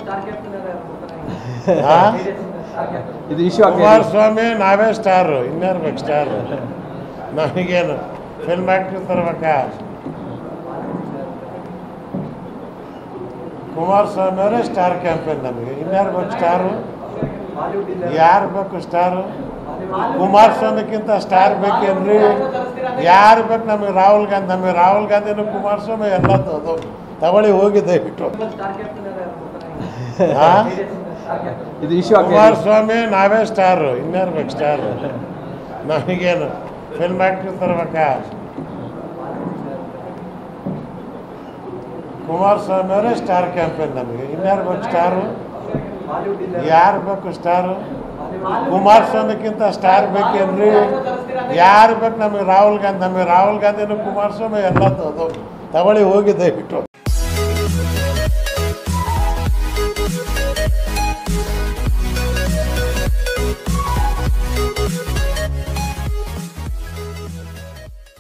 ಹಾ? ಇದು ಇಶ್ಯೂ ಆಗ್ತಾ ಕುಮಾರಸ್ವಾಮಿ ನಾವೇ ಸ್ಟಾರು ಇನ್ಯಾರು ಬೇಕು ಸ್ಟಾರ್ ನಮಗೇನು ಫಿಲ್ಮ್ ಆ್ಯಕ್ಟ್ರ್ ತರ್ಬೇಕಾ ಕುಮಾರಸ್ವಾಮಿ ಅವರೇ ಸ್ಟಾರ್ ಕ್ಯಾಂಪೇನ್ ನಮಗೆ ಇನ್ಯಾರು ಬೇಕು ಸ್ಟಾರು ಯಾರು ಬೇಕು ಸ್ಟಾರು ಕುಮಾರಸ್ವಾಮಿಗಿಂತ ಸ್ಟಾರ್ ಬೇಕೇನ್ರಿ ಯಾರು ಬೇಕು ನಮಗೆ ರಾಹುಲ್ ಗಾಂಧಿ ನಮಗೆ ರಾಹುಲ್ ಗಾಂಧಿನೂ ಕುಮಾರಸ್ವಾಮಿ ಎಲ್ಲ ಅದು ತಗೊಳ್ಳಿ ಹೋಗಿ ದಯವಿಟ್ಟು ಹಾ? ಇದು ಇಶ್ಯೂ ಆಗ್ತಾ ಕುಮಾರಸ್ವಾಮಿ ನಾವೇ ಸ್ಟಾರು ಇನ್ಯಾರು ಬೇಕು ಸ್ಟಾರು ನಮಗೇನು ಫಿಲ್ಮ್ ಆ್ಯಕ್ಟ್ರ್ ತರ್ಬೇಕಾ ಕುಮಾರಸ್ವಾಮಿ ಅವರೇ ಸ್ಟಾರ್ ಕ್ಯಾಂಪೇನ್ ನಮಗೆ ಇನ್ಯಾರು ಬೇಕು ಸ್ಟಾರು ಯಾರು ಬೇಕು ಸ್ಟಾರು ಕುಮಾರಸ್ವಾಮಿಗಿಂತ ಸ್ಟಾರ್ ಬೇಕೇನ್ರಿ ಯಾರು ಬೇಕು ನಮಗೆ ರಾಹುಲ್ ಗಾಂಧಿ ನಮಗೆ ರಾಹುಲ್ ಗಾಂಧಿನೂ ಕುಮಾರಸ್ವಾಮಿ ಎಲ್ಲ ಅದು ತಗೊಳ್ಳಿ ಹೋಗಿ ದಯವಿಟ್ಟು